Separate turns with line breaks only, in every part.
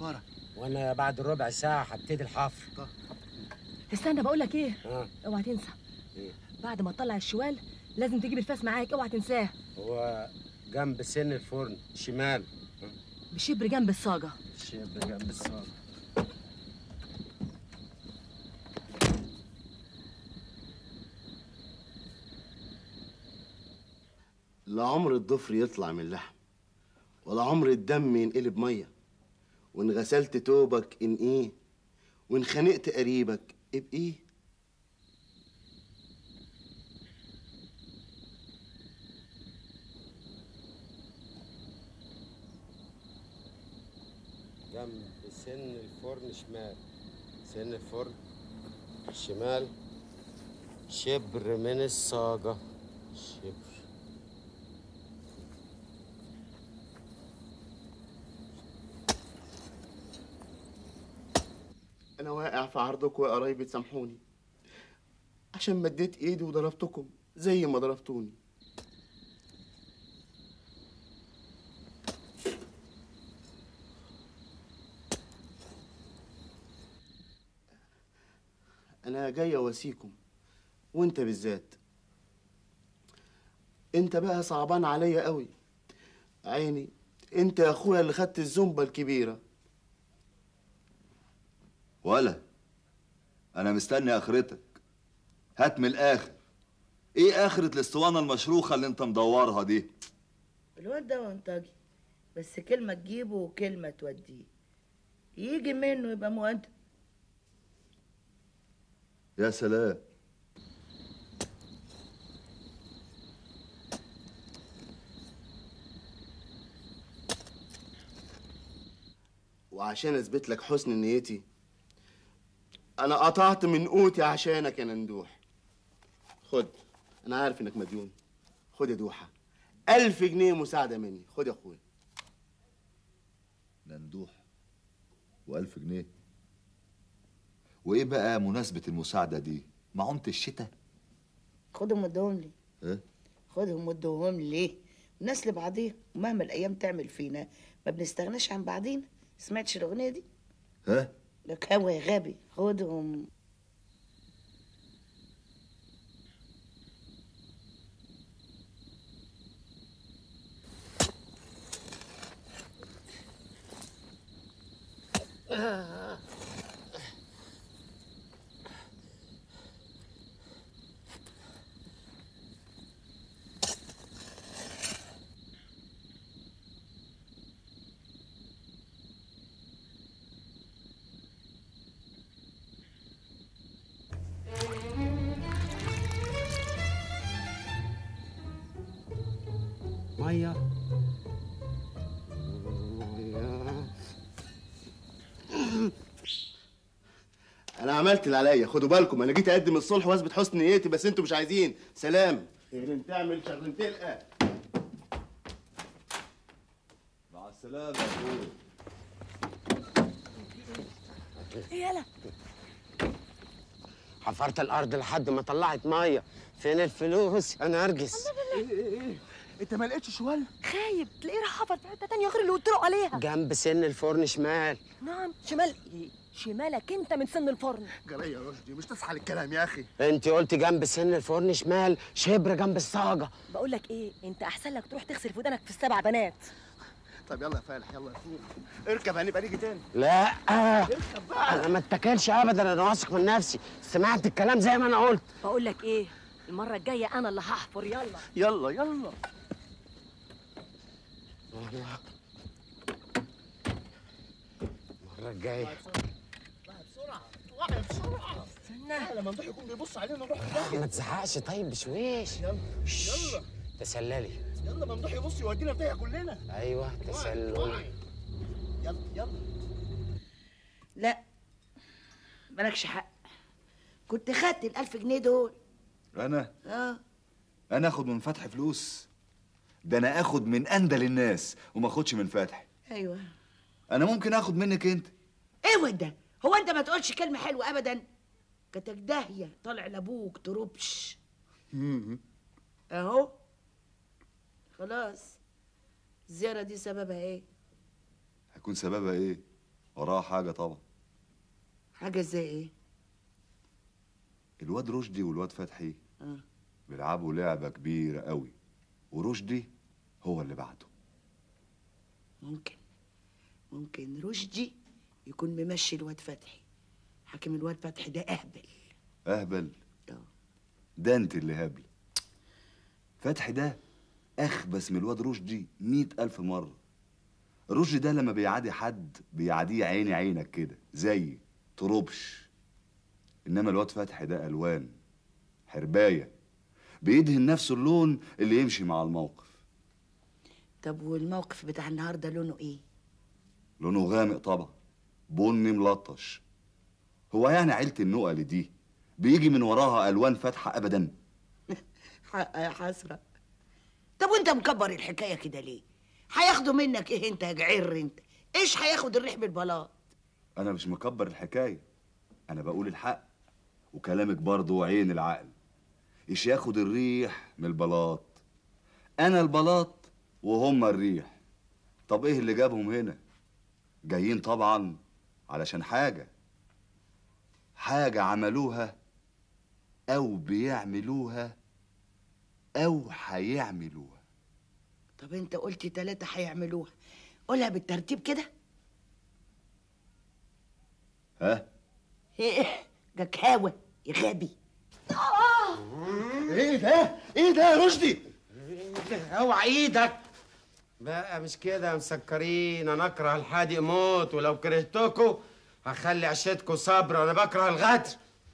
الحفاره
وانا بعد ربع ساعه هبتدي الحفر
استنى بقول لك ايه
اه
اوعى تنسى
إيه؟
بعد ما تطلع الشوال لازم تجيب الفاس معاك اوعى تنساه
هو جنب سن الفرن شمال
بشبر جنب الصاجه
شبه جنب الصاله
لا عمر الضفر يطلع من لحم ولا عمر الدم ينقلب ميه وان غسلت توبك ان ايه وان خانقت قريبك ابقيه
جنب سن الفرن شمال سن الفرن شمال شبر من الصاجة شبر
انا واقع في عرضك وقرايبي تسامحوني عشان مديت ايدي وضربتكم زي ما ضربتوني انا جاي اواسيكم وانت بالذات انت بقى صعبان عليا قوي عيني انت يا اخويا اللي خدت الزنبه الكبيره
ولا انا مستني اخرتك هات من الاخر ايه اخرة الاسطوانة المشروخة اللي انت مدورها دي
الواد ده وانطجي بس كلمة تجيبه وكلمة توديه يجي منه يبقى مؤدب
يا سلام
وعشان اثبت لك حسن نيتي انا قطعت من قوتي عشانك يا نندوح خد انا عارف انك مديون خد يا دوحه ألف جنيه مساعدة مني خد يا اخويا
نندوح وألف جنيه وايه بقى مناسبة المساعدة دي معونة الشتاء
خدهم ودهم لي
ايه
خدهم ودهم لي الناس لبعضيها ومهما الايام تعمل فينا ما بنستغناش عن بعضينا سمعتش الاغنيه دي
ها
لك هوا يا غبي خدهم
مية
انا عملت اللي عليا خدوا بالكم انا جيت اقدم الصلح واثبت حسن نيتي بس انتوا مش عايزين سلام شغلين تعمل شغلين تلقى
مع السلامة يا اخويا
ايه يلا
حفرت الارض لحد ما طلعت ميه فين الفلوس يا نرجس
انت ما لقيتش شوال
خايب تلاقيه راح حفر في حته تانية غير اللي قلت له عليها
جنب سن الفرن شمال
نعم شمال ايه شمالك انت من سن الفرن
جري يا رشدي مش تصحى للكلام يا اخي
انت قلت جنب سن الفرن شمال شبر جنب الصاجه
بقول لك ايه انت احسن لك تروح تغسل في ودانك في السبع بنات
طب يلا يا فالح يلا يا فوق اركب هنبقى نيجي تاني
لا
اركب بقى
انا ما اتكلش ابدا انا واثق من نفسي سمعت الكلام زي ما انا قلت
بقول لك ايه المره الجايه انا اللي هحفر يلا
يلا يلا
المره الجايه
بسرعه واحد بسرعه
استنى
لما نروح يكون بيبص علينا نروح
ما تزعقش طيب بشويش
يلا يلا
تسللي
يلا ممدوح يبص يودينا في داهيه كلنا
ايوه تسلل
يلا يلا
لا مالكش حق كنت خدت الألف جنيه دول
انا
اه
انا اخد من فتحي فلوس ده انا اخد من اندل الناس وما اخدش من فتحي
ايوه
انا ممكن اخد منك انت
ايه ده هو انت ما تقولش كلمه حلوه ابدا كتك داهيه طالع لابوك تربش اهو خلاص الزياره دي سببها ايه
هيكون سببها ايه وراها حاجة طبعا
حاجه زي ايه
الواد رشدي والواد فتحي
آه.
بيلعبوا لعبة كبيرة قوي ورشدي هو اللي بعده
ممكن ممكن رشدي يكون ممشي الواد فتحي حاكم الواد فتحي ده اهبل
أهبل
اه
ده انت اللي هبل فتحي ده أخبث من الواد رشدي مئة ألف مرة رشدي ده لما بيعادي حد بيعاديه عيني عينك كده زي تربش إنما الواد فتحي ده ألوان حرباية بيدهن نفسه اللون اللي يمشي مع الموقف
طب والموقف بتاع النهارده لونه ايه
لونه غامق طبعا بني ملطش هو يعني عيلة النقل دي بيجي من وراها ألوان فاتحة أبدا
حق يا حسرة طب وانت مكبر الحكايه كده ليه هياخدوا منك ايه انت يا جعير انت ايش هياخد الريح بالبلاط
أنا مش مكبر الحكاية أنا بقول الحق وكلامك برضه عين العقل إيش ياخد الريح من البلاط أنا البلاط وهم الريح طب إيه اللي جابهم هنا جايين طبعا علشان حاجة حاجة عملوها أو بيعملوها أو هيعملوها
طب انت قلت تلاتة هيعملوها قولها بالترتيب كده
ها
ايه جاك هوا يا غبي
ايه ده ايه ده يا رشدي
اوعى ايدك بقى مش كده يا مسكرين انا اكره الحادق موت ولو كرهتكوا هخلي عشتكوا صبر انا بكره الغدر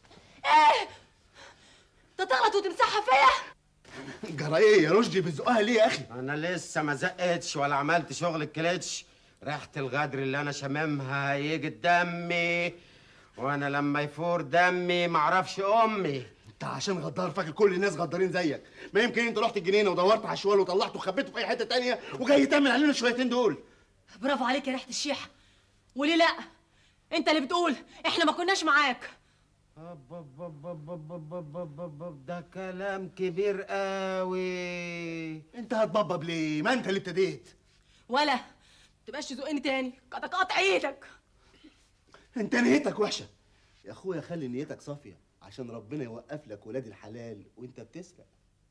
انت تغلط وتمسحها فيا
جرى ايه يا رشدي بتزقها ليه يا اخي
انا لسه ما زقتش ولا عملت شغل الكليتش ريحه الغدر اللي انا شاممها هيجي دمي وانا لما يفور دمي معرفش امي
انت عشان غدار فاكر كل الناس غدارين زيك ما يمكن انت رحت الجنينه ودورت على الشوال وطلعته وخبيته في اي حته تانية وجاي تعمل علينا الشويتين دول
برافو عليك يا ريحه الشيحه وليه لا انت اللي بتقول احنا ما كناش معاك
أب أب أب أب أب أب أب أب أب أب ده كلام كبير قوي
انت هتببب ليه ما انت اللي ابتديت
ولا تبقاش تزقني تاني قطع قطع ايدك
انت نيتك وحشه يا اخويا خلي نيتك صافيه عشان ربنا يوقف لك ولاد الحلال وانت بتسرق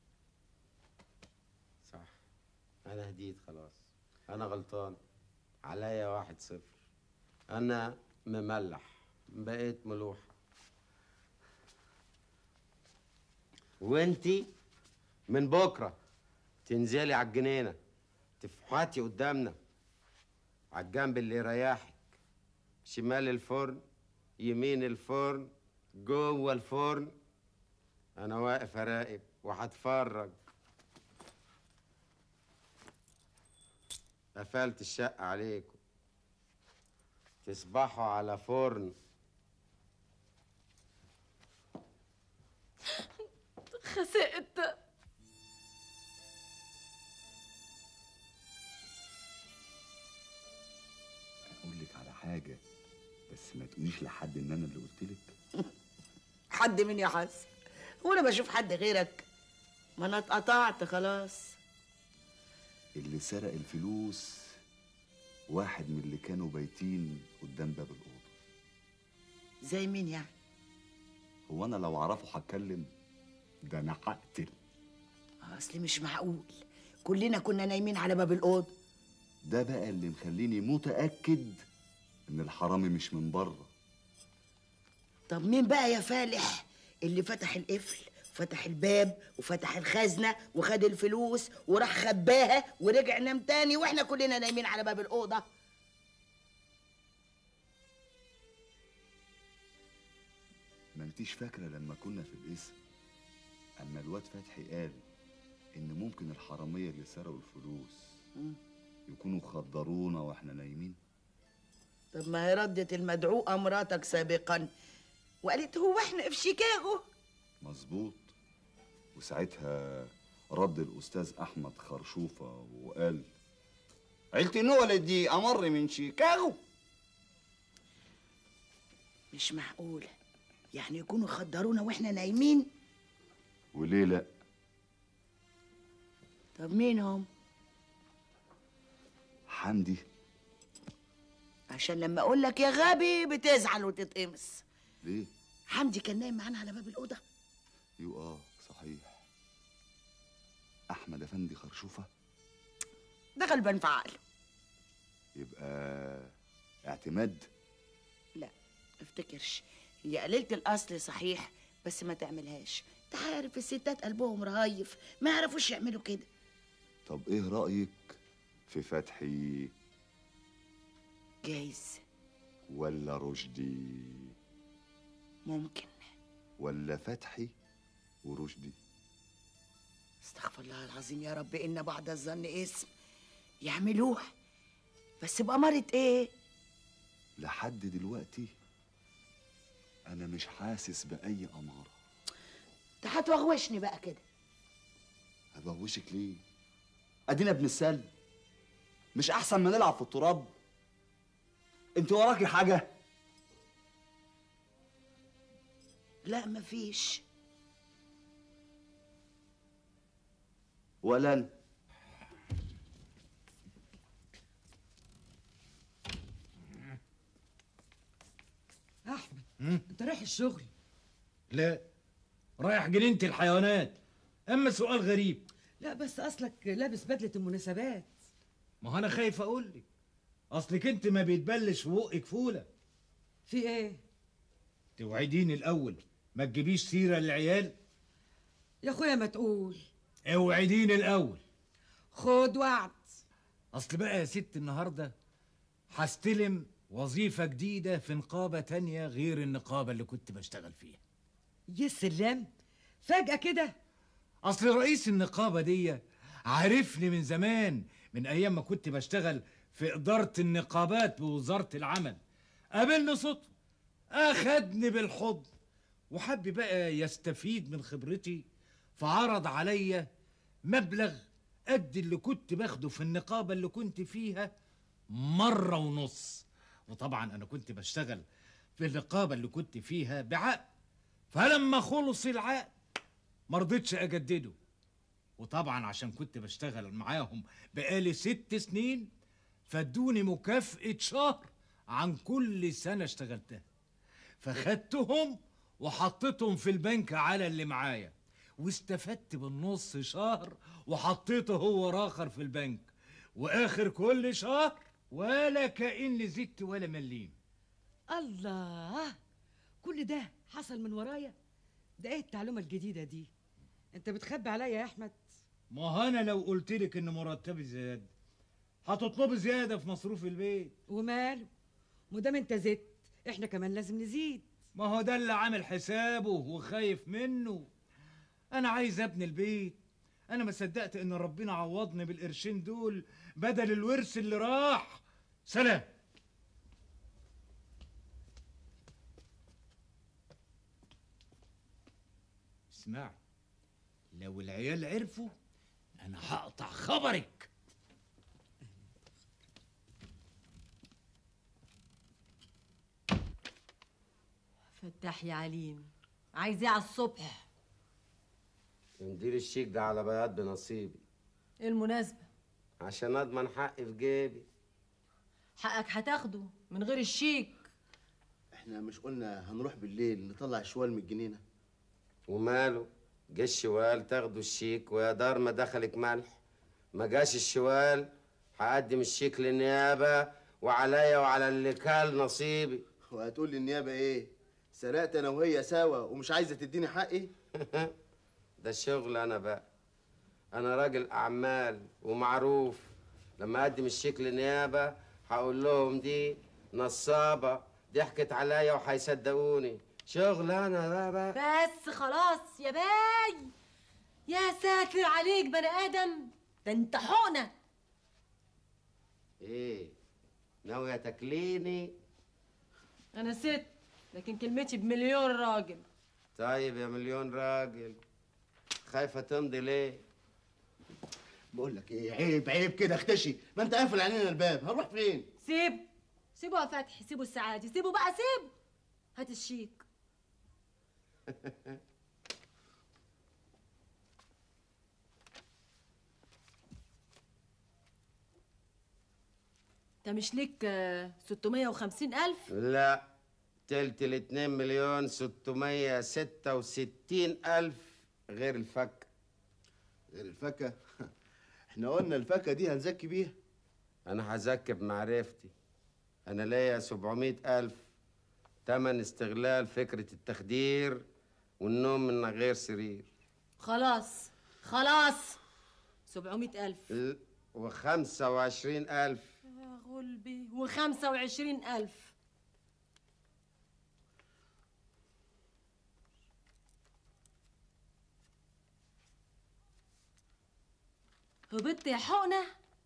صح انا هديت خلاص انا غلطان عليا واحد صفر انا مملح بقيت ملوح وانتي من بكره تنزلي على الجنينه تفحتي قدامنا على الجنب اللي يريحك شمال الفرن يمين الفرن جوه الفرن انا واقف اراقب وهتفرج قفلت الشقة عليكم تصبحوا على فرن
خسئت
أقول لك على حاجة بس ما تقوليش لحد إن أنا اللي قلت لك
حد مين يا حسن وانا بشوف حد غيرك ما انا اتقطعت خلاص
اللي سرق الفلوس واحد من اللي كانوا بايتين قدام باب الأوضة
زي مين يعني
هو أنا لو أعرفه هتكلم ده أنا هقتل
اصلي مش معقول كلنا كنا نايمين على باب الاوضه
ده بقى اللي مخليني متأكد إن الحرامي مش من بره
طب مين بقى يا فالح اللي فتح القفل فتح الباب وفتح الخزنة وخد الفلوس وراح خباها ورجع نام تاني واحنا كلنا نايمين على باب الأوضة
ما انتيش فاكرة لما كنا في القسم أما الواد فتحي قال إن ممكن الحرامية اللي سرقوا الفلوس يكونوا خدرونا واحنا نايمين
طب ما هي ردت المدعوقة مراتك سابقا وقالت هو احنا في شيكاغو
مظبوط وساعتها رد الأستاذ أحمد خرشوفة وقال
عيلة النولد دي أمر من شيكاغو
مش معقولة يعني يكونوا خدرونا واحنا نايمين
وليه لأ
طب مين هم
حمدي
عشان لما اقول لك يا غبي بتزعل وتتقمص
ليه
حمدي كان نايم معانا على باب الاوضه
يو اه صحيح احمد افندي خرشوفه
ده غلبان في عقله
يبقى اعتماد
لا افتكرش هي قليلة الاصل صحيح بس ما تعملهاش انت عارف الستات قلبهم رهيف ما يعرفوش يعملوا كده
طب ايه رايك في فتحي
جايز
ولا رشدي
ممكن
ولا فتحي ورشدي
استغفر الله العظيم يا رب ان بعد الظن اسم يعملوها بس بأمارة ايه
لحد دلوقتي انا مش حاسس باي اماره
انت هتوغوشني بقى كده
هبوشك ليه ادينا بنسال مش احسن ما نلعب في التراب انت وراكي حاجه
لا مفيش
ولا أنا.
احمد انت رايح الشغل
لا رايح جنينة الحيوانات اما سؤال غريب
لا بس اصلك لابس بدله المناسبات
ما هو انا خايف اقول لك اصلك انت ما بيتبلش في بقك فوله
في ايه
توعديني الاول ما تجيبيش سيره للعيال
يا اخويا ما تقول
اوعديني الاول
خد وعد
اصل بقى يا ست النهارده هستلم وظيفه جديده في نقابه تانية غير النقابه اللي كنت بشتغل فيها
يا سلام فجأة كده
اصل رئيس النقابه دي عارفني من زمان من ايام ما كنت بشتغل في اداره النقابات بوزاره العمل قابلني صدفه اخدني بالحضن وحب بقى يستفيد من خبرتي فعرض عليا مبلغ قد اللي كنت باخده في النقابه اللي كنت فيها مره ونص وطبعا انا كنت بشتغل في النقابه اللي كنت فيها بعقد فلما خلص العقد ما رضيتش اجدده وطبعا عشان كنت بشتغل معاهم بقالي ست سنين فادوني مكافأة شهر عن كل سنة اشتغلتها فخدتهم وحطيتهم في البنك على اللي معايا واستفدت بالنص شهر وحطيته هو راخر في البنك واخر كل شهر ولا كأني زدت ولا مليم
الله كل ده حصل من ورايا ده ايه التعلومة الجديدة دي انت بتخبي عليا يا احمد
ما هو انا لو قلت لك ان مرتبي زياده هتطلبي زياده في مصروف البيت
وماله مدام انت زدت احنا كمان لازم نزيد
ما هو ده اللي عامل حسابه وخايف منه انا عايز ابني البيت انا ما صدقت ان ربنا عوضني بالقرشين دول بدل الورث اللي راح سلام اسمع لو العيال عرفوا انا هقطع خبرك
فتح يا عليم عايز ايه على الصبح
مدير الشيك ده على بياض بنصيبي
ايه المناسبة
عشان اضمن حقي في جيبي
حقك هتاخده من غير الشيك
احنا مش قلنا هنروح بالليل نطلع شوال من الجنينه
وماله جه الشوال تاخدوا الشيك ويا دار ما دخلك ملح ما جاش الشوال هقدم الشيك للنيابة وعليا وعلى اللي كال نصيبي
وهتقول للنيابه ايه سرقت انا وهي سوا ومش عايزه تديني حقي
ده الشغل انا بقى انا راجل اعمال ومعروف لما اقدم الشيك للنيابة هقول لهم دي نصابة ضحكت عليا وهيصدقوني شغل انا ده بقى
بس خلاص يا باي يا ساتر عليك بني ادم ده انت حقنة
ايه ناوية تاكليني
انا ست لكن كلمتي بمليون راجل
طيب يا مليون راجل خايفة تمضي ليه
بقول لك ايه عيب عيب كده اختشي ما انت قافل علينا الباب هنروح فين
سيب سيبه يا فتحي سيبه السعادي سيبه بقى سيبه هات الشيك انت مش ليك آه، 650 الف
لا تلت الاتنين مليون ستمية ستة وستين ألف غير الفك
غير الفكه احنا قلنا الفكه دي هنزكي بيها
أنا هزكي بمعرفتي أنا ليا سبعمية ألف تمن استغلال فكرة التخدير والنوم من غير سرير
خلاص خلاص 700 الف
ال- وخمسة وعشرين ألف
يا غلبي و25 الف هبطت يا حقنه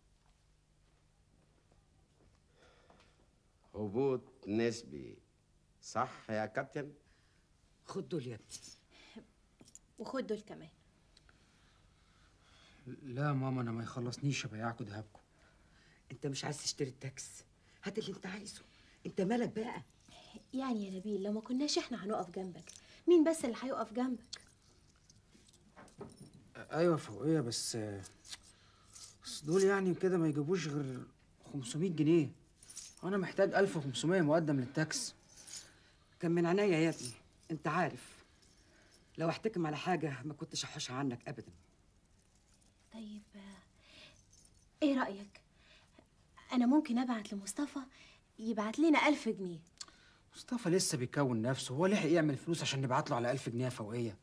هبوط نسبي صح يا كابتن؟
خد دول يا ابني
وخد دول كمان
لا ماما انا ما يخلصنيش ابيعكوا دهبكم
انت مش عايز تشتري التاكس هات اللي انت عايزه انت مالك بقى
يعني يا نبيل لو ما كناش احنا هنقف جنبك مين بس اللي هيقف جنبك
ايوه فوقيه بس بس دول يعني كده ما يجيبوش غير 500 جنيه وانا محتاج 1500 مقدم للتاكس
كان من عينيا يا ابني انت عارف لو احتكم على حاجه ما كنتش احوش عنك ابدا
طيب آه، ايه رأيك انا ممكن ابعت لمصطفى يبعت لنا ألف جنيه
مصطفى لسه بيكون نفسه هو لحق يعمل فلوس عشان نبعت له على 1000 جنيه فوقيه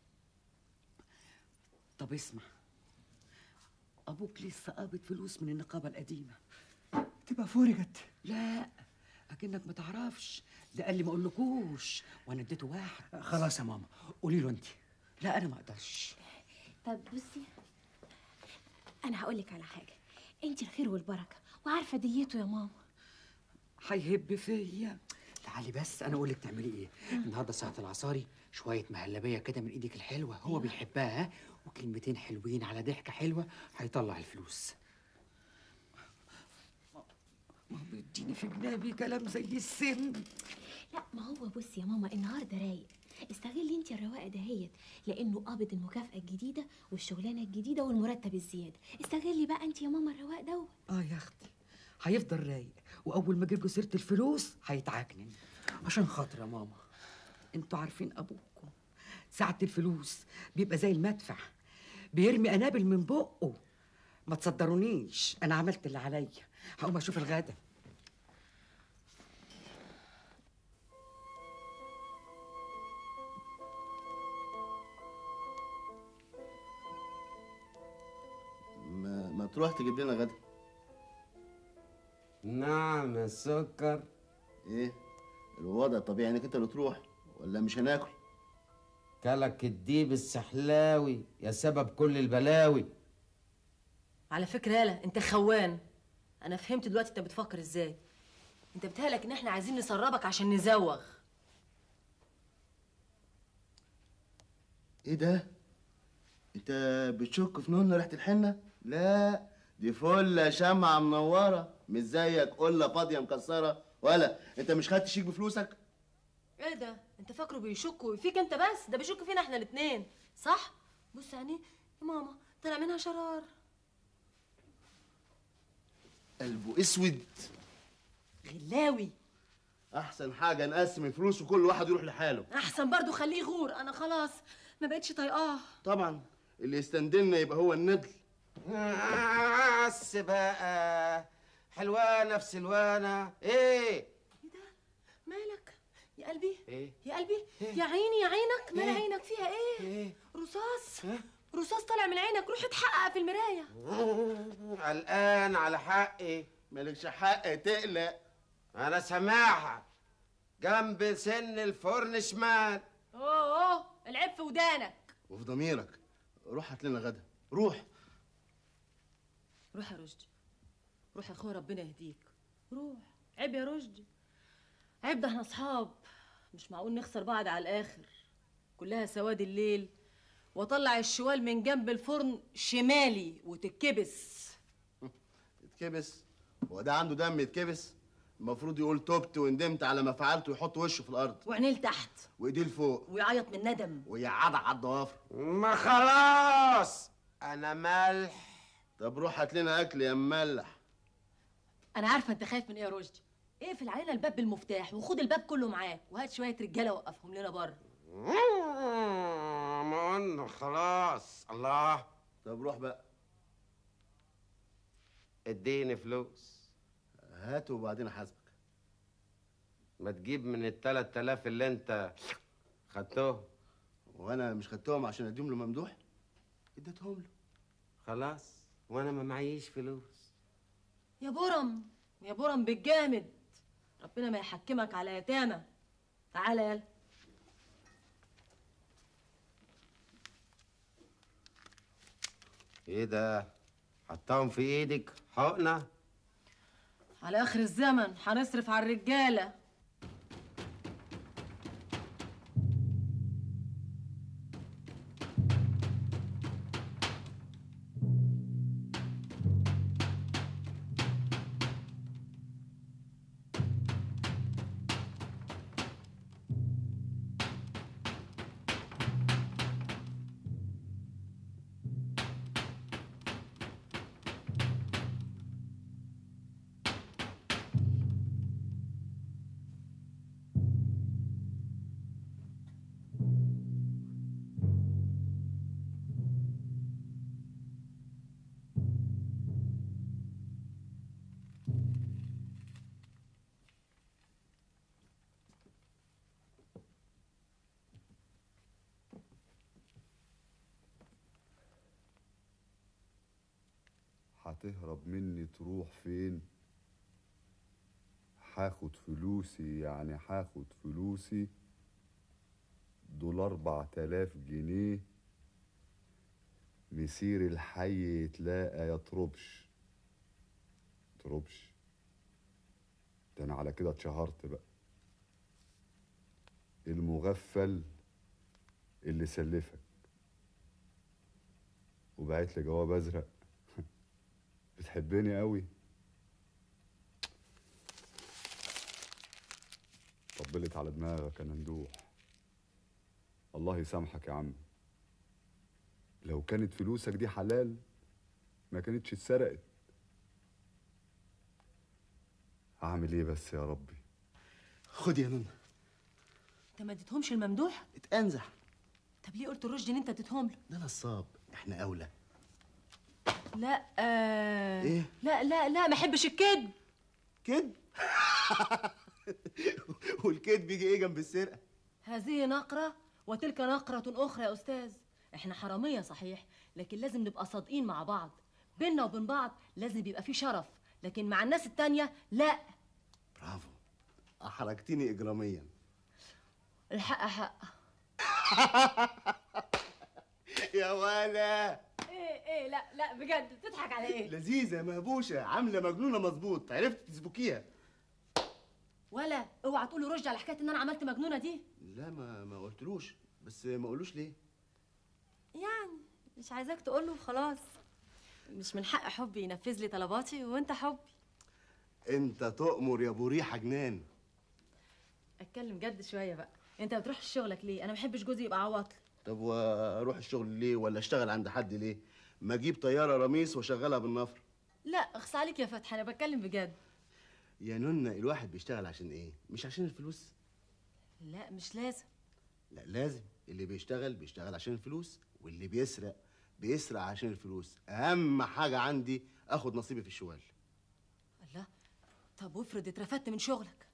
طب اسمع ابوك لسه قابض فلوس من النقابه القديمه
تبقى فرجت
لا اكنك ما تعرفش ده قال لي ما اقولكوش وانا اديته واحد
خلاص يا ماما قولي له انت
لا انا ما اقدرش
طب بصي انا هقولك على حاجة انت الخير والبركة وعارفة ديته يا ماما
هيهب فيا
تعالي بس انا اقول لك تعملي ايه النهارده ساعه العصاري شويه مهلبيه كده من ايدك الحلوه هو بيحبها ها وكلمتين حلوين على ضحكه حلوه هيطلع الفلوس
ما هو بيديني في جنابي كلام زي السم
لا ما هو بصي يا ماما النهارده رايق استغلي انت الرواقه دهيت لانه قابض المكافاه الجديده والشغلانه الجديده والمرتب الزياده استغلي بقى انت يا ماما الرواق دوت
اه يا اختي هيفضل رايق واول ما اجيب له سيره الفلوس هيتعكنن
عشان خاطر يا ماما
انتوا عارفين ابوكم ساعة الفلوس بيبقى زي المدفع بيرمي قنابل من بقه ما تصدرونيش انا عملت اللي عليا هقوم اشوف الغدا
ما, ما تروح تجيب لنا غدا
نعم يا سكر
ايه الوضع الطبيعي انك انت اللي تروح ولا مش هناكل
كلك الديب السحلاوي يا سبب كل البلاوي
على فكرة يالا انت خوان انا فهمت دلوقتي انت بتفكر ازاي انت بتهلك ان احنا عايزين نسربك عشان نزوغ
ايه ده انت بتشك في نون ريحه الحنه لا دي فله شمعه منوره مش زيك قله فاضيه مكسره ولا انت مش خدت شيك بفلوسك
ايه ده انت فاكره بيشك فيك انت بس ده بيشك فينا احنا الاتنين صح بص يعني يا ماما طلع منها شرار
قلبه اسود
غلاوي
احسن حاجه نقسم الفلوس وكل واحد يروح لحاله
احسن برضو خليه يغور انا خلاص ما بقتش طايقاه
طبعا اللي يستندلنا يبقى هو الندل
بس بقى حلوانة في سلوانة ايه
مالك يا قلبي
ايه
يا قلبي يا عيني يا عينك مال
إيه؟
عينك فيها ايه
ايه
رصاص رصاص طالع من عينك روح اتحقق في المرايه
قلقان على حقي
مالكش حق تقلق
انا سامعها جنب سن الفرن شمال
اوه اوه العيب في ودانك
وفي ضميرك روح هات لنا غدا روح
روح يا رشدي روح يا اخويا ربنا يهديك روح عيب يا رشدي عيب ده احنا اصحاب مش معقول نخسر بعض على الاخر كلها سواد الليل واطلع الشوال من جنب الفرن شمالي وتتكبس
اتكبس هو ده عنده دم يتكبس المفروض يقول تبت وندمت على ما فعلت ويحط وشه في الارض
وعينيه لتحت
وايديه لفوق
ويعيط من ندم
ويعضع على الضوافر
ما خلاص انا ملح
طب روح هات لنا اكل يا مملح
انا عارفه انت خايف من ايه يا رشدي اقفل علينا الباب بالمفتاح وخد الباب كله معاك وهات شويه رجاله وقفهم لنا بره
ما قلنا خلاص الله
طب روح بقى
اديني فلوس
هاته وبعدين احاسبك
ما تجيب من التلات آلاف اللي انت خدتهم
وانا مش خدتهم عشان اديهم له ممدوح اديتهم له
خلاص وانا ما معيش فلوس
يا برم يا برم بالجامد ربنا ما يحكمك على يتامى تعالى يلا
ايه ده حطاهم في ايدك حقنه
على اخر الزمن هنصرف على الرجاله
هتهرب مني تروح فين هاخد فلوسي يعني هاخد فلوسي دول اربع تلاف جنيه مسير الحي يتلاقى يا تربش تربش ده انا على كده اتشهرت بقى المغفل اللي سلفك وبعت لي جواب ازرق بتحبني قوي طبلت على دماغك يا مندوح الله يسامحك يا عم لو كانت فلوسك دي حلال ما كانتش اتسرقت هعمل ايه بس يا ربي
خد يا نونا
انت ما اديتهمش الممدوح
اتأنزح
طب ليه قلت الرشدي ان انت اديتهم له
ده نصاب احنا اولى
لا آه
إيه؟
لا لا لا ما احبش الكذب
كذب والكذب يجي ايه جنب السرقه
هذه نقرة وتلك نقرة أخرى يا أستاذ إحنا حرامية صحيح لكن لازم نبقى صادقين مع بعض بينا وبين بعض لازم يبقى في شرف لكن مع الناس التانية لا
برافو احرجتني اجراميا
الحق حق
يا ولا
ايه ايه لا لا بجد بتضحك على ايه
لذيذه مهبوشه عامله مجنونه مظبوط عرفت تسبكيها
ولا اوعى تقول رشدي على حكايه ان انا عملت مجنونه دي
لا ما ما قلتلوش بس ما قولوش ليه
يعني مش عايزاك تقول له خلاص مش من حق حبي ينفذ لي طلباتي وانت حبي
انت تؤمر يا ابو ريحه جنان
اتكلم جد شويه بقى انت بتروح شغلك ليه انا ما بحبش جوزي يبقى عواطل
طب واروح الشغل ليه ولا اشتغل عند حد ليه ما اجيب طياره رميس واشغلها بالنفر
لا اخص عليك يا فتحي انا بتكلم بجد
يا نونا الواحد بيشتغل عشان ايه مش عشان الفلوس
لا مش لازم
لا لازم اللي بيشتغل بيشتغل عشان الفلوس واللي بيسرق بيسرق عشان الفلوس اهم حاجه عندي اخد نصيبي في الشوال
الله طب وافرض اترفدت من شغلك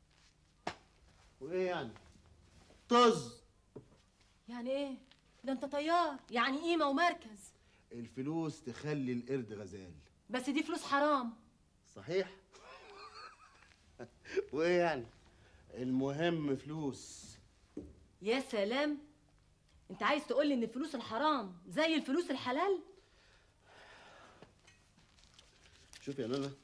وايه يعني طز
يعني ايه ده انت طيار يعني قيمه ومركز
الفلوس تخلي القرد غزال
بس دي فلوس حرام
صحيح وايه يعني المهم فلوس
يا سلام انت عايز تقول لي ان الفلوس الحرام زي الفلوس الحلال
شوف يا نانا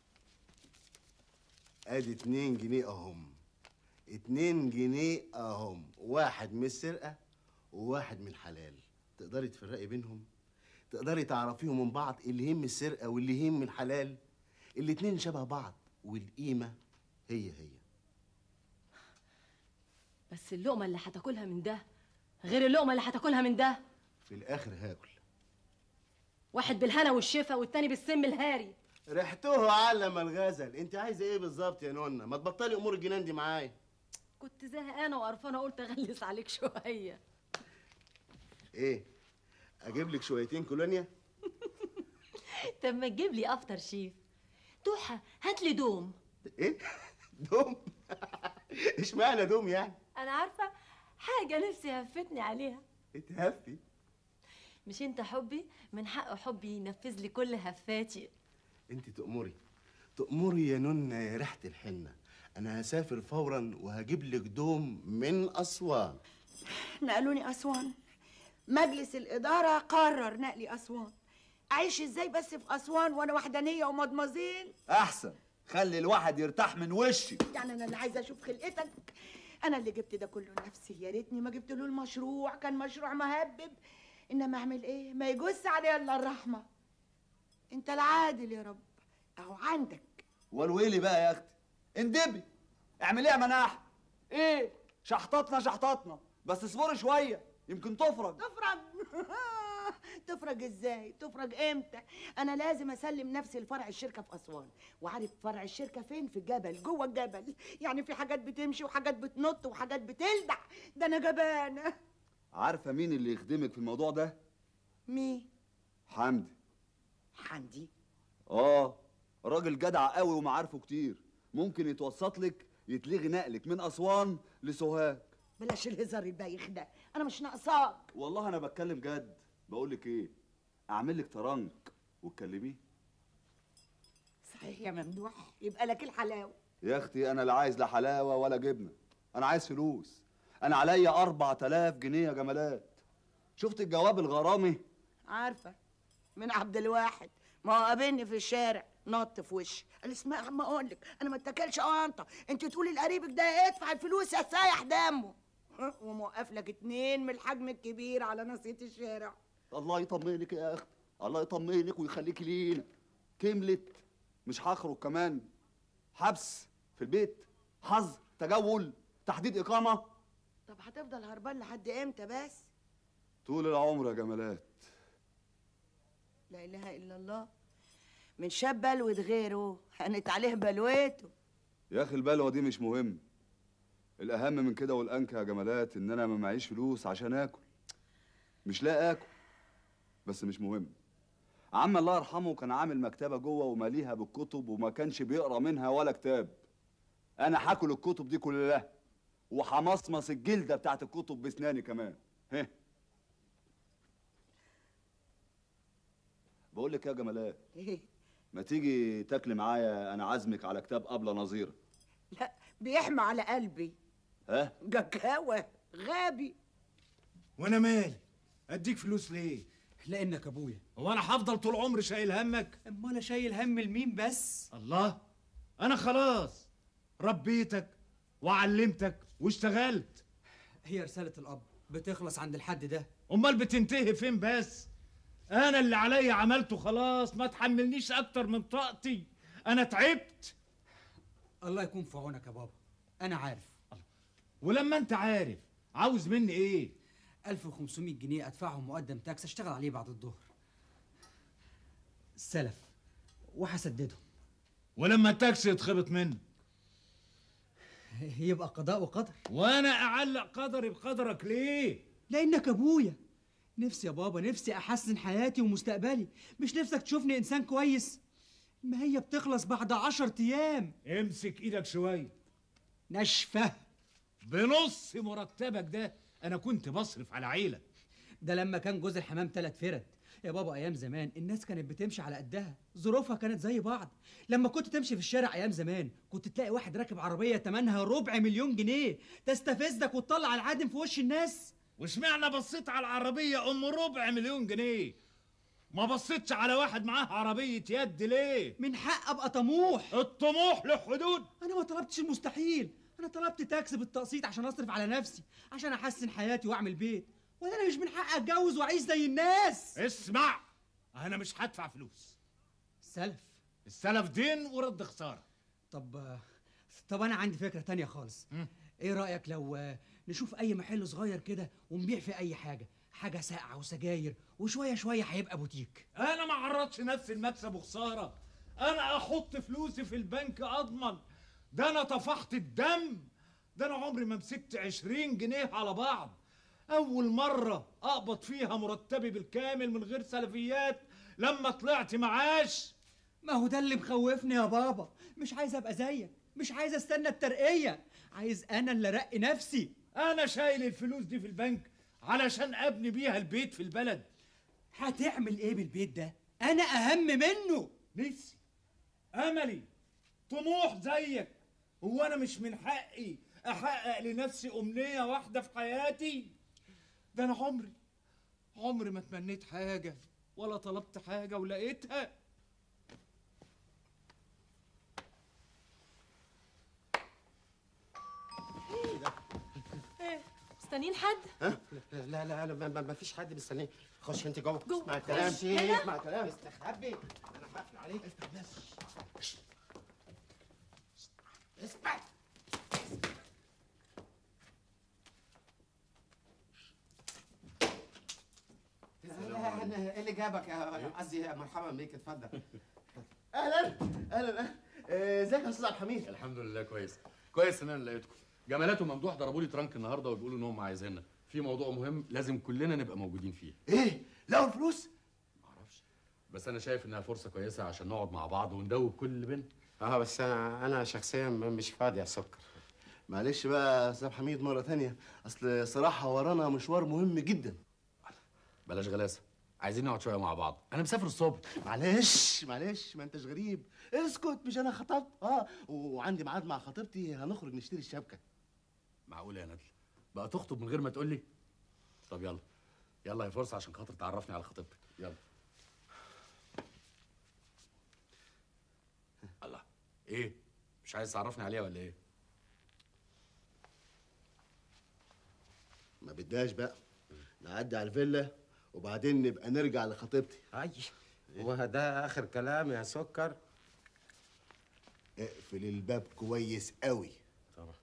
ادي اتنين جنيه اهم اتنين جنيه اهم واحد من السرقه وواحد من الحلال تقدري تفرقي بينهم تقدري تعرفيهم من بعض اللي يهم السرقه واللي يهم الحلال الاتنين شبه بعض والقيمه هي هي
بس اللقمه اللي هتاكلها من ده غير اللقمه اللي هتاكلها من ده
في الاخر هاكل
واحد بالهنا والشفا والتاني بالسم الهاري
ريحته علم الغزل انت عايزه ايه بالظبط يا نونا ما تبطلي امور الجنان دي معايا
كنت زهقانه وقرفانه قلت اغلس عليك شويه
ايه اجيب لك شويتين كولونيا
طب ما تجيب لي افتر شيف توحه هات لي دوم
ايه دوم اشمعنى دوم يعني
انا عارفه حاجه نفسي هفتني عليها
اتهفي
مش انت حبي من حق حبي ينفذ لي كل هفاتي
انت تأمري تأمري يا نونا يا ريحة الحنة انا هسافر فورا وهجيب لك دوم من اسوان
نقلوني أسوان مجلس الإدارة قرر نقلي أسوان أعيش إزاي بس في أسوان وأنا وحدانية ومضمزين
احسن خلي الواحد يرتاح من وشي
يعني أنا اللي عايزة أشوف خلقتك أنا اللي جبت ده كله لنفسي يا ريتني ما جبت له المشروع كان مشروع مهبب إنما أعمل إيه ما يجوز عليه إلا الرحمة أنت العادل يا رب أهو عندك
والويلي بقى يا اختي اندبي اعملي يا مناح ايه شحططنا شحططنا بس اصبري شويه يمكن تفرج
تفرج تفرج ازاي تفرج امتى انا لازم اسلم نفسي لفرع الشركه في اسوان وعارف فرع الشركه فين في الجبل جوه الجبل يعني في حاجات بتمشي وحاجات بتنط وحاجات بتلدع ده انا جبانه
عارفه مين اللي يخدمك في الموضوع ده
مين
حمدي
حمدي
اه راجل جدع قوي ومعارفه كتير ممكن يتوسط لك يتلغي نقلك من اسوان لسوهاج
بلاش الهزار البايخ ده انا مش ناقصاك
والله انا بتكلم جد بقول لك ايه اعمل لك ترنك وتكلميه
صحيح يا ممدوح يبقى لك الحلاوه
يا اختي انا لا عايز لا حلاوه ولا جبنه انا عايز فلوس انا عليا 4000 جنيه يا جمالات شفت الجواب الغرامي
عارفه من عبد الواحد ما هو قابلني في الشارع نط في وشي قال اسمع يا عم اقول لك انا ما اتكلش انت انت تقولي لقريبك ده ادفع الفلوس يا سايح دمه ها، وموقف لك اتنين من الحجم الكبير على ناصيه الشارع
الله يطمنك يا اختي الله يطمنك ويخليكي لينا كملت مش هخرج كمان حبس في البيت حظر تجول تحديد اقامه
طب هتفضل هربان لحد امتى بس
طول العمر يا جمالات
لا اله الا الله من شاب بلوة غيره هنت عليه بلوته
يا اخي البلوه دي مش مهم الاهم من كده والانكى يا جمالات ان انا ما معيش فلوس عشان اكل مش لاقي اكل بس مش مهم عم الله يرحمه كان عامل مكتبه جوه وماليها بالكتب وما كانش بيقرا منها ولا كتاب انا هاكل الكتب دي كلها وحمصمص الجلده بتاعت الكتب بسناني كمان هه بقول لك يا جمالات
ايه
ما تيجي تاكلي معايا انا عازمك على كتاب ابله نظيره
لا بيحمى على قلبي
ها
جكاوة غابي
وانا مالي اديك فلوس ليه
لانك ابويا
هو انا هفضل طول عمري شايل همك
اما انا شايل هم لمين بس
الله انا خلاص ربيتك وعلمتك واشتغلت
هي رساله الاب بتخلص عند الحد ده
امال بتنتهي فين بس انا اللي عليا عملته خلاص ما تحملنيش اكتر من طاقتي انا تعبت
الله يكون في عونك يا بابا انا عارف
ولما انت عارف عاوز مني ايه
1500 جنيه ادفعهم مقدم تاكس اشتغل عليه بعد الظهر سلف وهسددهم
ولما التاكسي يتخبط منه
يبقى قضاء وقدر
وانا اعلق قدري بقدرك ليه
لانك ابويا نفسي يا بابا نفسي احسن حياتي ومستقبلي مش نفسك تشوفني انسان كويس ما هي بتخلص بعد عشر ايام
امسك ايدك شويه
ناشفه
بنص مرتبك ده انا كنت بصرف على عيله
ده لما كان جوز الحمام تلات فرد يا بابا ايام زمان الناس كانت بتمشي على قدها ظروفها كانت زي بعض لما كنت تمشي في الشارع ايام زمان كنت تلاقي واحد راكب عربيه تمنها ربع مليون جنيه تستفزك وتطلع العادم في وش الناس
واشمعنى بصيت على العربيه ام ربع مليون جنيه ما بصيتش على واحد معاه عربيه يد ليه
من حق ابقى طموح
الطموح له حدود
انا ما طلبتش المستحيل انا طلبت تاكسي بالتقسيط عشان اصرف على نفسي عشان احسن حياتي واعمل بيت ولا انا مش من حق اتجوز واعيش زي الناس
اسمع انا مش هدفع فلوس
سلف
السلف دين ورد خساره
طب طب انا عندي فكره تانية خالص ايه رايك لو آه، نشوف اي محل صغير كده ونبيع فيه اي حاجه حاجه ساقعه وسجاير وشويه شويه هيبقى بوتيك
انا ما عرضش نفسي المكسب وخساره انا احط فلوسي في البنك اضمن ده انا طفحت الدم ده انا عمري ما مسكت عشرين جنيه على بعض اول مرة اقبض فيها مرتبي بالكامل من غير سلفيات لما طلعت معاش
ما هو ده اللي مخوفني يا بابا مش عايز ابقى زيك مش عايز استنى الترقيه عايز انا اللي ارقي نفسي
انا شايل الفلوس دي في البنك علشان ابني بيها البيت في البلد
هتعمل ايه بالبيت ده انا اهم منه
نفسي املي طموح زيك هو انا مش من حقي احقق لنفسي امنيه واحده في حياتي ده انا عمري عمري ما تمنيت حاجه ولا طلبت حاجه ولقيتها
ايه مستنيين حد
ها؟ لا لا لا ما, ما ما فيش حد مستنيه خش انت جوه
جوه.
اسمع الكلام
خش. هنا؟
اسمع الكلام استخبي انا هقفل عليك افتح بس اسمع لا، أنا- ايه اللي جابك يا قصدي يا مرحبا بيك اتفضل
اهلا اهلا اهلا آه، ازيك يا استاذ عبد الحميد
الحمد لله كويس كويس ان انا لقيتكم جمالات وممدوح ضربوا لي ترانك النهارده وبيقولوا ان هم عايزيننا في موضوع مهم لازم كلنا نبقى موجودين فيه
ايه لقوا الفلوس
معرفش بس انا شايف انها فرصه كويسه عشان نقعد مع بعض وندوب كل اللي بينا
اه بس انا انا شخصيا مش فاضي يا سكر
معلش بقى يا استاذ عبد الحميد مره تانية اصل صراحه ورانا مشوار مهم جدا
بلاش غلاسه عايزين نقعد شويه مع بعض انا مسافر الصبح
معلش معلش ما انتش غريب اسكت مش انا خطبت اه وعندي ميعاد مع خطيبتي هنخرج نشتري الشبكه
معقول يا ندل بقى تخطب من غير ما تقول لي طب يلا يلا هي فرصه عشان خاطر تعرفني على خطيبتك يلا الله ايه مش عايز تعرفني عليها ولا ايه
ما بداش بقى نعدي على الفيلا وبعدين نبقى نرجع لخطيبتي
اي هو ده اخر كلام يا سكر
اقفل الباب كويس قوي
طبعا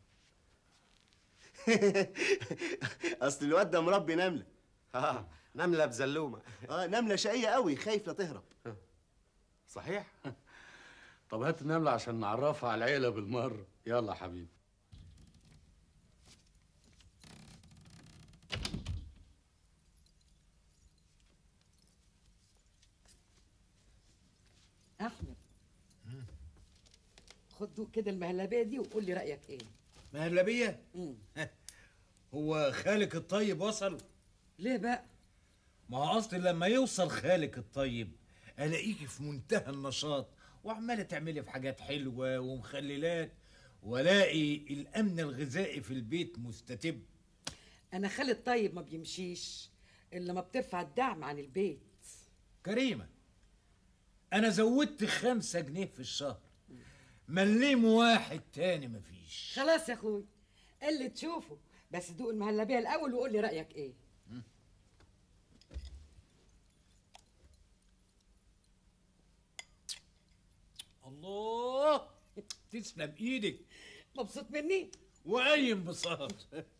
اصل الواد ده مربي نمله
اه نمله بزلومه
اه نمله شقيه قوي خايف لا تهرب
صحيح طب هات النملة عشان نعرفها على العيلة بالمرة يلا يا حبيبي
احمد خد دوق كده المهلبيه دي وقول لي رايك ايه
مهلبيه
مم.
هو خالك الطيب وصل
ليه بقى
ما هو اصل لما يوصل خالك الطيب الاقيكي في منتهى النشاط وعماله تعملي في حاجات حلوه ومخللات والاقي الامن الغذائي في البيت مستتب
انا خالد طيب ما بيمشيش الا ما بترفع الدعم عن البيت
كريمه انا زودت خمسة جنيه في الشهر مليم واحد تاني مفيش
خلاص يا اخوي اللي تشوفه بس دوق المهلبيه الاول وقول لي رايك ايه
الله تسلم ايدك
مبسوط مني
واي انبساط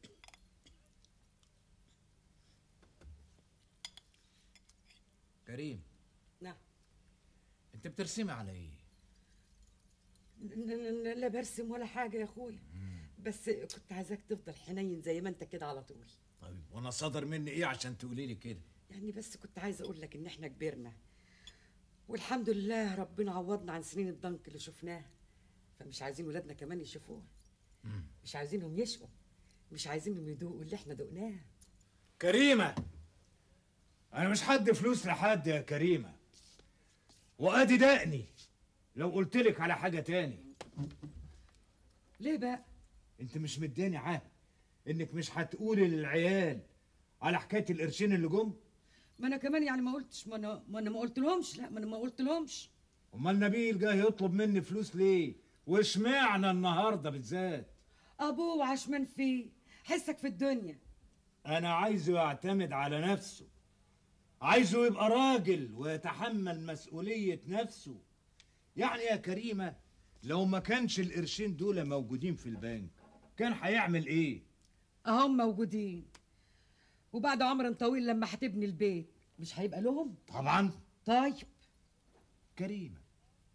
كريم
نعم
انت بترسمي على ايه
ن- ن- لا برسم ولا حاجه يا اخويا بس كنت عايزاك تفضل حنين زي ما انت كده على طول
طيب وانا صدر مني ايه عشان تقولي لي كده
يعني بس كنت عايزه اقول لك ان احنا كبرنا والحمد لله ربنا عوضنا عن سنين الضنك اللي شفناها فمش عايزين ولادنا كمان يشوفوها مش عايزينهم يشقوا مش عايزينهم يدوقوا اللي احنا دقناه
كريمه انا مش حد فلوس لحد يا كريمه وادي دقني لو قلت لك على حاجه تاني
ليه بقى
انت مش مداني عهد انك مش هتقولي للعيال على حكايه القرشين اللي جم
ما انا كمان يعني ما قلتش ما انا ما انا ما قلت لهمش لا ما انا ما قلت لهمش
امال نبيل جاي يطلب مني فلوس ليه واشمعنى النهارده بالذات
ابوه عشمان فيه حسك في الدنيا
انا عايزه يعتمد على نفسه عايزه يبقى راجل ويتحمل مسؤوليه نفسه يعني يا كريمه لو ما كانش القرشين دول موجودين في البنك كان هيعمل ايه
اهم موجودين وبعد عمر طويل لما هتبني البيت مش هيبقى لهم
طبعا
طيب
كريمه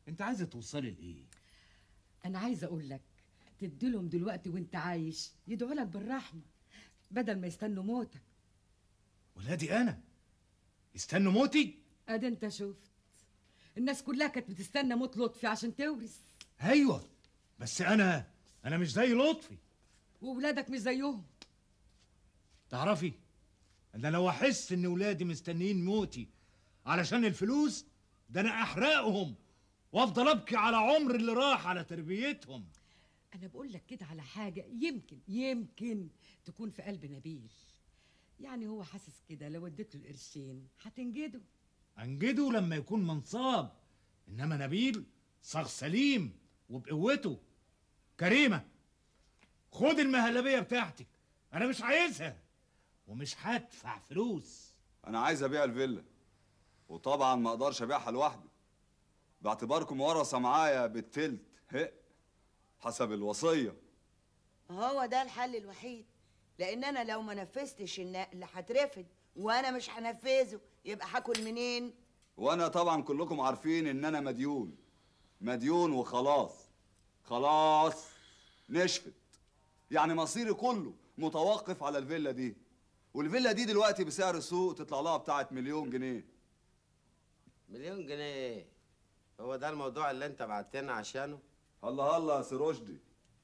انت عايزه توصلي لايه
انا عايزه اقول لك تديلهم دلوقتي وانت عايش يدعوا لك بالرحمه بدل ما يستنوا موتك
ولادي انا يستنوا موتي
ادي انت شفت الناس كلها كانت بتستنى موت لطفي عشان تورث
ايوه بس انا انا مش زي لطفي
وولادك مش زيهم
تعرفي انا لو احس ان ولادي مستنيين موتي علشان الفلوس ده انا احرقهم وافضل ابكي على عمر اللي راح على تربيتهم
انا بقول لك كده على حاجه يمكن يمكن تكون في قلب نبيل يعني هو حاسس كده لو اديت له القرشين هتنجده
انجده لما يكون منصاب انما نبيل صاغ سليم وبقوته كريمه خد المهلبيه بتاعتك انا مش عايزها ومش هدفع فلوس
انا عايز ابيع الفيلا وطبعا ما اقدرش ابيعها لوحدي باعتباركم ورثه معايا بالتلت هق حسب الوصيه
هو ده الحل الوحيد لان انا لو ما نفذتش النقل هترفد وانا مش هنفذه يبقى هاكل منين
وانا طبعا كلكم عارفين ان انا مديون مديون وخلاص خلاص نشفت يعني مصيري كله متوقف على الفيلا دي والفيلا دي دلوقتي بسعر السوق تطلع لها بتاعت مليون جنيه
مليون جنيه هو ده الموضوع اللي انت بعتنا عشانه
الله الله يا سي رشدي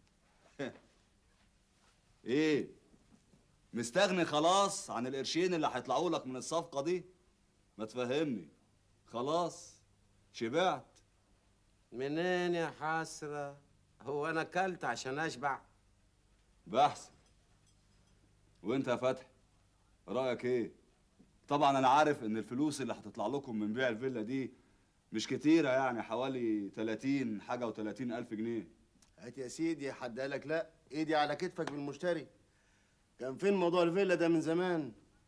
ايه مستغني خلاص عن القرشين اللي هيطلعوا لك من الصفقه دي ما تفهمني خلاص شبعت
منين يا حسرة هو انا اكلت عشان اشبع
بحث وانت يا فتحي رايك ايه طبعا انا عارف ان الفلوس اللي هتطلع لكم من بيع الفيلا دي مش كتيره يعني حوالي 30 حاجه و30 الف جنيه
هات يا سيدي حد قالك لا ايدي على كتفك بالمشتري كان فين موضوع الفيلا ده من زمان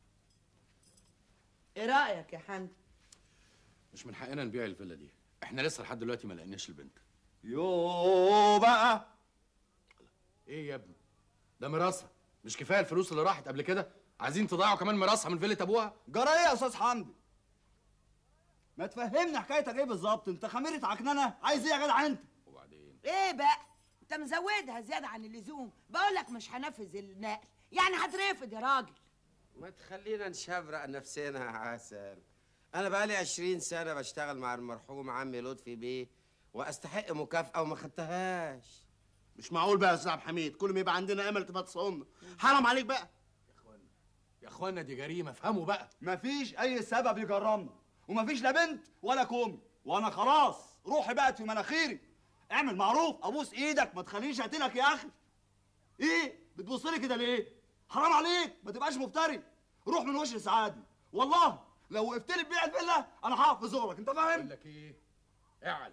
ايه رايك يا حمد
مش من حقنا نبيع الفيلا دي احنا لسه لحد دلوقتي ما لقيناش البنت
يو بقى
ايه يا ابني ده ميراثها مش كفايه الفلوس اللي راحت قبل كده عايزين تضيعوا كمان ميراثها من فيلا ابوها
جرى ايه يا استاذ حمدي ما تفهمني حكايتك ايه بالظبط انت خميره عكننه عايز ايه يا جدع انت
ايه بقى انت مزودها زياده عن اللزوم بقول لك مش هنفذ النقل يعني هترفض يا راجل
ما تخلينا نشبرق نفسنا يا عسل انا بقالي عشرين سنة بشتغل مع المرحوم عمي لطفي بيه واستحق مكافأة وما خدتهاش
مش معقول بقى يا استاذ عبد الحميد كل ما يبقى عندنا امل تبقى تصوننا حرام عليك بقى
يا اخوانا دي جريمه افهموا بقى
مفيش اي سبب يجرمنا ومفيش لا بنت ولا كومي وانا خلاص روحي بقت في مناخيري اعمل معروف ابوس ايدك ما تخلينيش اقتلك يا اخي ايه بتبص لي كده ليه حرام عليك ما تبقاش مفتري روح من وش سعادي والله لو وقفت لي تبيع الفيلا انا هقف في زورك انت
بقول
فاهم
لك ايه اعل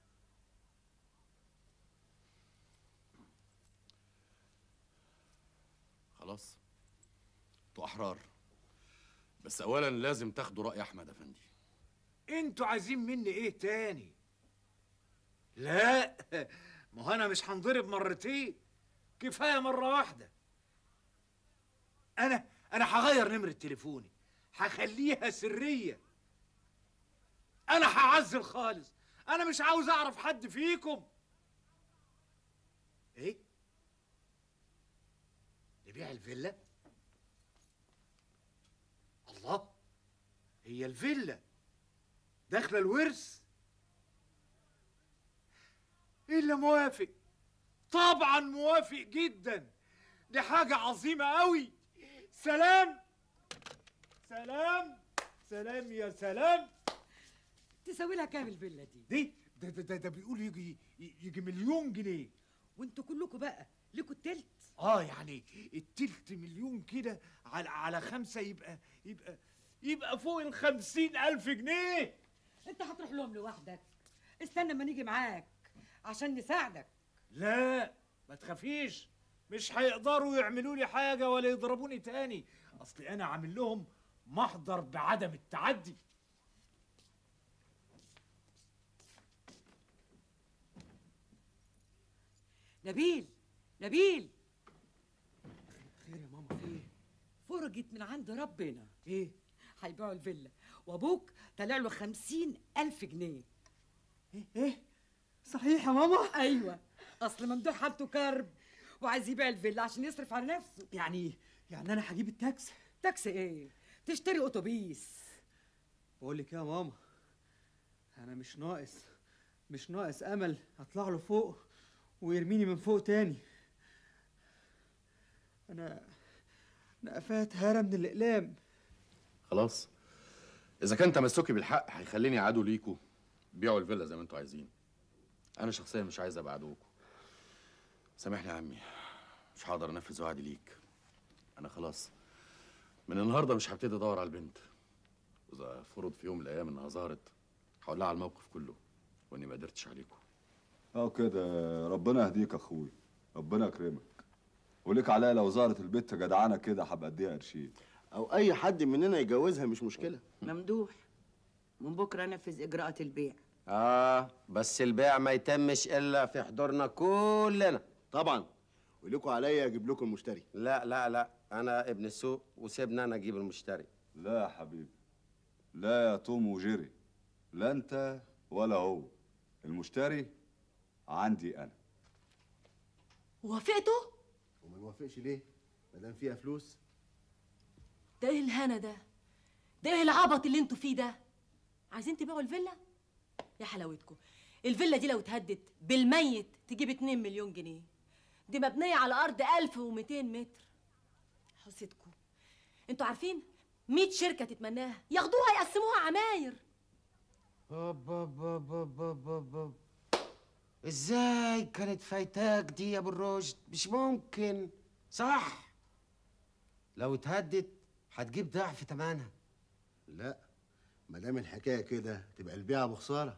خلاص انتوا احرار بس اولا لازم تاخدوا راي احمد افندي
انتوا عايزين مني ايه تاني لا ما هو انا مش هنضرب مرتين كفايه مره واحده انا انا هغير نمره تليفوني هخليها سريه انا هعزل خالص انا مش عاوز اعرف حد فيكم ايه نبيع الفيلا الله هي الفيلا داخله الورث الا موافق طبعا موافق جدا دي حاجه عظيمه قوي سلام سلام سلام يا سلام
تساوي لها كام الفيلا دي
دي ده ده ده, ده بيقول يجي يجي مليون جنيه
وانتوا كلكم بقى ليكوا التلت
اه يعني التلت مليون كده على على خمسة يبقى يبقى يبقى فوق الخمسين ألف جنيه
انت هتروح لهم لوحدك استنى ما نيجي معاك عشان نساعدك
لا ما تخافيش مش هيقدروا يعملوا لي حاجة ولا يضربوني تاني أصل أنا عامل لهم محضر بعدم التعدي
نبيل نبيل خير يا ماما في ايه فرجت من عند ربنا ايه هيبيعوا الفيلا وابوك طلع له خمسين الف جنيه
ايه ايه
صحيح يا ماما ايوه اصل ممدوح حالته كرب وعايز يبيع الفيلا عشان يصرف على نفسه
يعني يعني انا هجيب التاكس
تاكسي ايه تشتري اتوبيس
بقول لك إيه يا ماما انا مش ناقص مش ناقص امل اطلع له فوق ويرميني من فوق تاني انا انا قفات هارة من الاقلام
خلاص اذا كان تمسكي بالحق هيخليني عدو ليكوا بيعوا الفيلا زي ما انتوا عايزين انا شخصيا مش عايز ابقى عدوكوا سامحني يا عمي مش هقدر انفذ وعدي ليك انا خلاص من النهارده مش هبتدي ادور على البنت واذا فرض في يوم من الايام انها ظهرت هقول لها على الموقف كله واني ما قدرتش عليكم
اه كده ربنا يهديك يا اخوي ربنا يكرمك وليك عليا لو ظهرت البت جدعانه كده هبقى اديها قرشين
او اي حد مننا يجوزها مش مشكله
ممدوح من بكره نفذ اجراءات البيع
اه بس البيع ما يتمش الا في حضورنا كلنا
طبعا ولكوا عليا اجيب لكم المشتري
لا لا لا انا ابن السوق وسيبنا انا اجيب المشتري
لا يا حبيبي لا يا توم وجيري لا انت ولا هو المشتري عندي انا
وافقتوا
وما نوافقش ليه ما دام فيها فلوس
ده ايه الهنا ده ده ايه العبط اللي انتوا فيه ده عايزين تبيعوا الفيلا يا حلاوتكم الفيلا دي لو اتهدت بالميت تجيب 2 مليون جنيه دي مبنيه على ارض 1200 متر حسيتكم انتوا عارفين 100 شركه تتمناها ياخدوها يقسموها عماير
بابا بابا بابا بابا ازاي كانت فايتاك دي يا ابو الرشد مش ممكن صح لو اتهدت هتجيب ضعف تمنها
لا ما دام الحكايه كده تبقى البيعه بخساره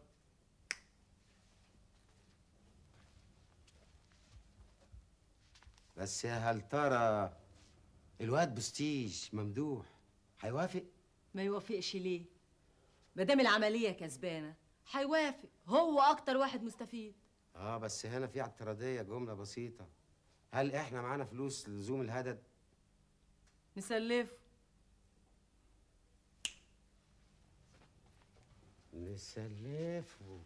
بس يا هل ترى الواد بستيج ممدوح هيوافق
ما يوافقش ليه ما دام العمليه كسبانه هيوافق هو اكتر واحد مستفيد
اه بس هنا في اعتراضيه جمله بسيطه هل احنا معانا فلوس لزوم الهدد
نسلفه
نسلفه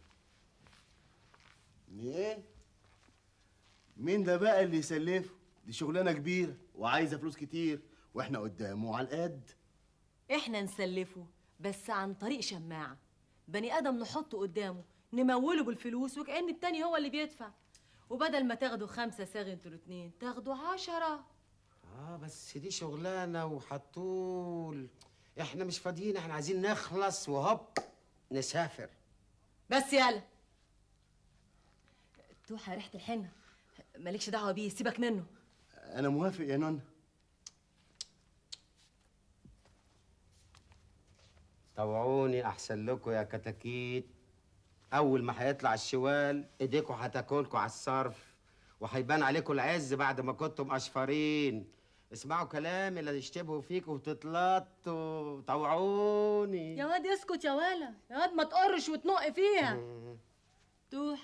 ايه مين ده بقى اللي يسلفه دي شغلانه كبيره وعايزه فلوس كتير واحنا قدامه على القد
احنا نسلفه بس عن طريق شماعه بني ادم نحطه قدامه نموله بالفلوس وكأن التاني هو اللي بيدفع وبدل ما تاخدوا خمسة ساغ انتوا الاتنين تاخدوا عشرة
اه بس دي شغلانه وحطول احنا مش فاضيين احنا عايزين نخلص وهوب نسافر
بس يلا توحى ريحة الحنة مالكش دعوة بيه سيبك منه
انا موافق يا نونا
طوعوني احسن لكم يا كتاكيت اول ما هيطلع الشوال ايديكم هتاكلكوا على الصرف وهيبان عليكم العز بعد ما كنتم اشفرين اسمعوا كلامي لا يشتبهوا فيكم وتتلطوا طوعوني
يا واد اسكت يا ولا يا واد ما تقرش وتنق فيها توح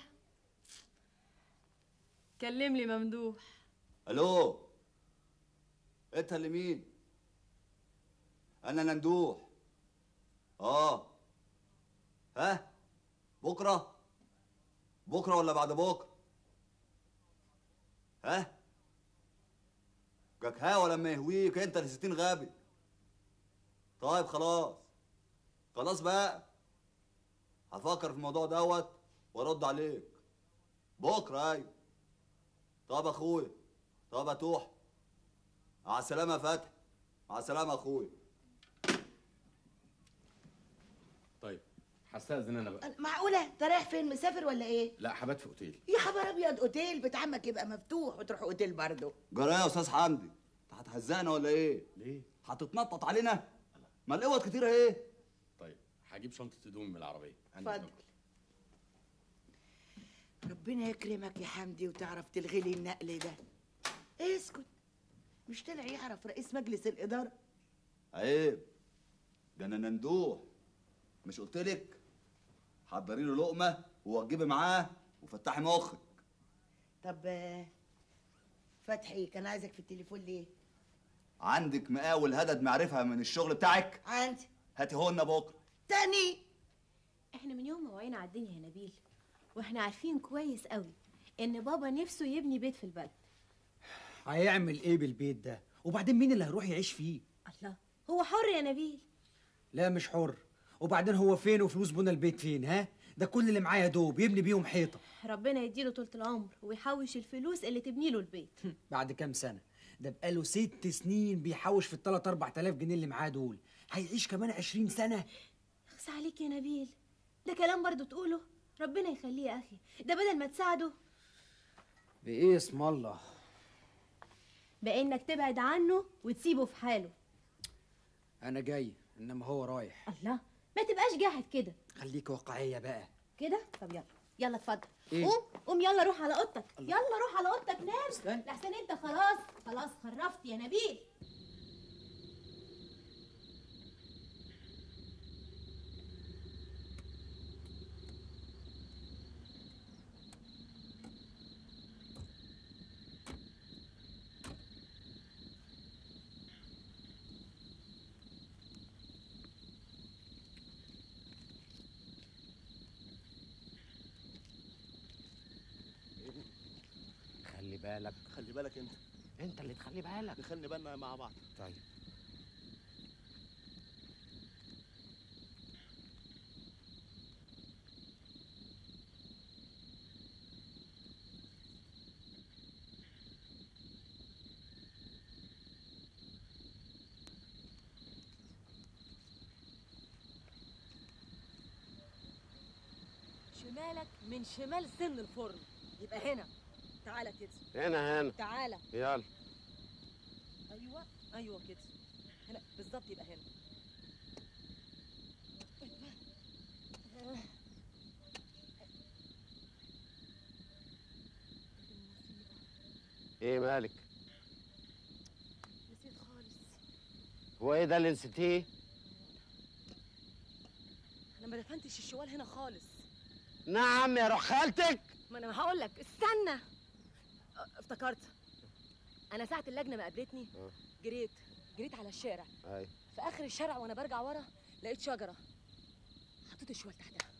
كلم لي ممدوح
الو انت اللي مين انا نندوح اه ها بكره بكره ولا بعد بكره ها جاك ها ولا ما يهويك انت اللي ستين غبي طيب خلاص خلاص بقى هفكر في الموضوع دوت وارد عليك بكره ايوه طب اخويا طب يا توح مع السلامه يا فتحي مع السلامه يا اخويا
طيب هستأذن انا بقى
معقوله انت رايح فين مسافر ولا ايه
لا هبات في اوتيل
يا خبر ابيض اوتيل بيت عمك يبقى مفتوح وتروح اوتيل برضه
جرى يا استاذ حمدي انت هتهزقنا ولا ايه
ليه
هتتنطط علينا ما الاوض كتير اهي
طيب هجيب شنطه هدوم من العربيه
اتفضل ربنا يكرمك يا حمدي وتعرف تلغي لي النقل ده اسكت مش طلع يعرف رئيس مجلس الاداره
عيب ده انا نندوح مش قلت لك حضري له لقمه ووجبي معاه وفتحي مخك
طب آه، فتحي كان عايزك في التليفون ليه
عندك مقاول هدد معرفه من الشغل بتاعك
عندي
هاتي هو لنا بكره
تاني
احنا من يوم ما وعينا على الدنيا يا نبيل واحنا عارفين كويس قوي ان بابا نفسه يبني بيت في البلد
هيعمل ايه بالبيت ده وبعدين مين اللي هيروح يعيش فيه
الله هو حر يا نبيل
لا مش حر وبعدين هو فين وفلوس بنا البيت فين ها ده كل اللي معايا دوب يبني بيهم حيطه
ربنا يديله طولة العمر ويحوش الفلوس اللي تبني له البيت
بعد كام سنه ده بقاله ست سنين بيحوش في التلات اربع تلاف جنيه اللي معاه دول هيعيش كمان عشرين سنه
اخس عليك يا نبيل ده كلام برضو تقوله ربنا يخليه يا اخي ده بدل ما تساعده
بايه اسم الله
بانك تبعد عنه وتسيبه في حاله
انا جاي انما هو رايح
الله ما تبقاش جاحد كده
خليك واقعيه بقى
كده طب يلا يلا اتفضل
إيه؟
قوم قوم يلا روح على اوضتك يلا روح على اوضتك نام
استنى.
لحسن انت خلاص خلاص خرفت يا نبيل
خلي بالك
خلي بالك انت
انت اللي تخلي بالك
نخلي بالنا مع بعض
طيب
شمالك من شمال سن الفرن يبقى هنا تعالى كده
هنا هنا
تعالى
يلا
ايوه ايوه كده هنا بالظبط يبقى هنا
ايه مالك
نسيت خالص
هو ايه ده اللي نسيتيه
انا ما دفنتش الشوال هنا خالص
نعم يا روح خالتك
ما انا هقول لك استنى اه، افتكرت انا ساعه اللجنه ما قابلتني
اه.
جريت جريت على الشارع
اي
في اخر الشارع وانا برجع ورا لقيت شجره حطيت الشوال تحتها